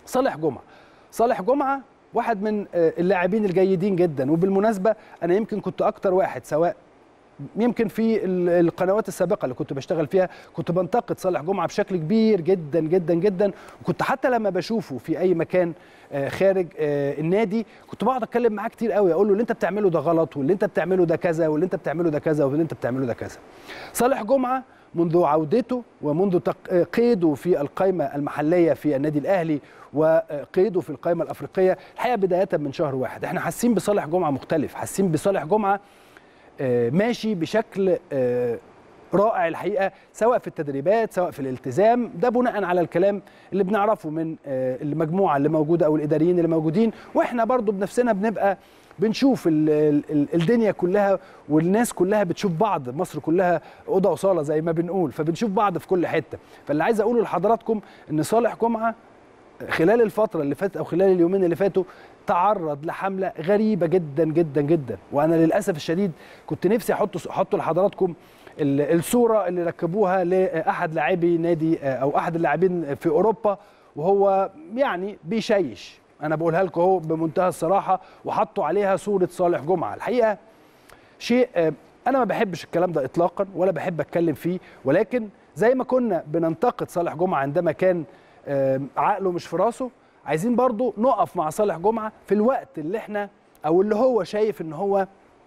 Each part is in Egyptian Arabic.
صالح جمعه صالح جمعه واحد من آه، اللاعبين الجيدين جدا وبالمناسبه انا يمكن كنت اكتر واحد سواء يمكن في ال- القنوات السابقه اللي كنت بشتغل فيها كنت بنتقد صالح جمعه بشكل كبير جدا جدا جدا وكنت حتى لما بشوفه في اي مكان آه، خارج آه، النادي كنت بقعد اتكلم معاه كتير قوي اقول له اللي انت بتعمله ده غلط واللي انت بتعمله ده كذا واللي انت بتعمله ده كذا واللي انت بتعمله ده كذا صالح جمعه منذ عودته ومنذ تق- قيده في القائمه المحليه في النادي الاهلي وقيده في القائمه الافريقيه الحقيقه بدايه من شهر واحد احنا حاسين بصالح جمعه مختلف حاسين بصالح جمعه آه، ماشي بشكل آه، رائع الحقيقه سواء في التدريبات سواء في الالتزام ده بناء على الكلام اللي بنعرفه من آه، المجموعه اللي موجوده او الاداريين اللي موجودين واحنا برضو بنفسنا بنبقى بنشوف ال ال الدنيا كلها والناس كلها بتشوف بعض مصر كلها اوضه وصاله زي ما بنقول فبنشوف بعض في كل حته فاللي عايز اقوله لحضراتكم ان صالح جمعه خلال الفترة اللي فاتت أو خلال اليومين اللي فاتوا تعرض لحملة غريبة جدا جدا جدا وأنا للأسف الشديد كنت نفسي أحط أحط لحضراتكم ال- الصورة اللي ركبوها لأحد لاعبي نادي أو أحد اللاعبين في أوروبا وهو يعني بيشيش أنا بقولها لكم أهو بمنتهى الصراحة وحطوا عليها صورة صالح جمعة الحقيقة شيء آه، انا ما بحبش الكلام ده اطلاقا ولا بحب اتكلم فيه ولكن زي ما كنا بننتقد صالح جمعه عندما كان آه، عقله مش في راسه عايزين برضو نقف مع صالح جمعه في الوقت اللي احنا او اللي هو شايف ان هو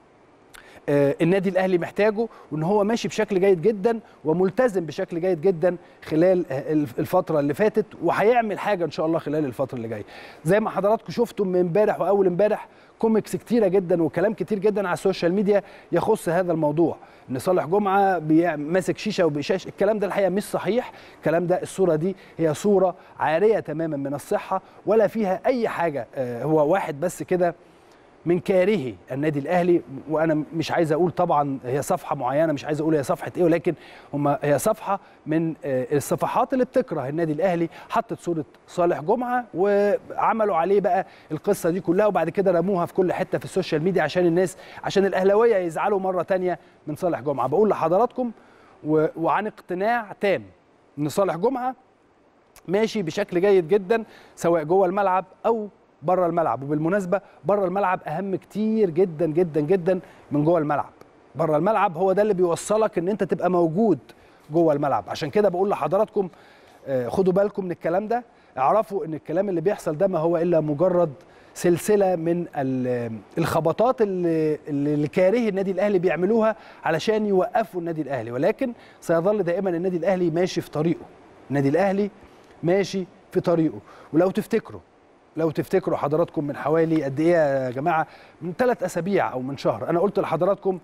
آه، النادي الاهلي محتاجه وان هو ماشي بشكل جيد جدا وملتزم بشكل جيد جدا خلال آه، الف- الفتره اللي فاتت وهيعمل حاجه ان شاء الله خلال الفتره اللي جايه زي ما حضراتكم شفتم من امبارح واول امبارح كوميكس كتيره جدا وكلام كتير جدا على السوشيال ميديا يخص هذا الموضوع ان صالح جمعه بيع- ماسك شيشه وبيشاش الكلام ده الحقيقه مش صحيح الكلام ده الصوره دي هي صوره عاريه تماما من الصحه ولا فيها اي حاجه آه، هو واحد بس كده من كارهي النادي الاهلي وانا مش عايز اقول طبعا هي صفحه معينه مش عايز اقول هي صفحه ايه ولكن هم هي صفحه من آه، الصفحات اللي بتكره النادي الاهلي حطت صوره صالح جمعه وعملوا عليه بقى القصه دي كلها وبعد كده رموها في كل حته في السوشيال ميديا عشان الناس عشان الاهلاويه يزعلوا مره تانية من صالح جمعه بقول لحضراتكم و- وعن اقتناع تام ان صالح جمعه ماشي بشكل جيد جدا سواء جوه الملعب او بره الملعب وبالمناسبه بره الملعب اهم كتير جدا جدا جدا من جوه الملعب بره الملعب هو ده اللي بيوصلك ان انت تبقى موجود جوه الملعب عشان كده بقول لحضراتكم آه، خدوا بالكم من الكلام ده اعرفوا ان الكلام اللي بيحصل ده ما هو الا مجرد سلسله من ال- الخبطات اللي اللي كارهي النادي الاهلي بيعملوها علشان يوقفوا النادي الاهلي ولكن سيظل دائما النادي الاهلي ماشي في طريقه النادي الاهلي ماشي في طريقه ولو تفتكروا لو تفتكروا حضراتكم من حوالي قد ايه يا جماعه من ثلاث اسابيع او من شهر انا قلت لحضراتكم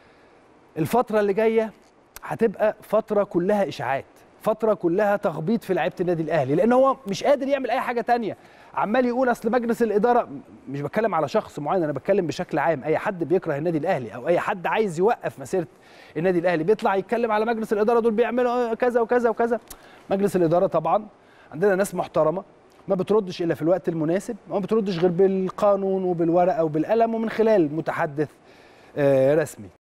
الفتره اللي جايه هتبقى فتره كلها اشاعات فتره كلها تخبيط في لعيبه النادي الاهلي لان هو مش قادر يعمل اي حاجه تانية عمال يقول اصل مجلس الاداره مش بتكلم على شخص معين انا بتكلم بشكل عام اي حد بيكره النادي الاهلي او اي حد عايز يوقف مسيره النادي الاهلي بيطلع يتكلم على مجلس الاداره دول بيعملوا كذا وكذا وكذا مجلس الاداره طبعا عندنا ناس محترمه ما بتردش الا في الوقت المناسب ما بتردش غير بالقانون وبالورقه وبالقلم ومن خلال متحدث آه، رسمي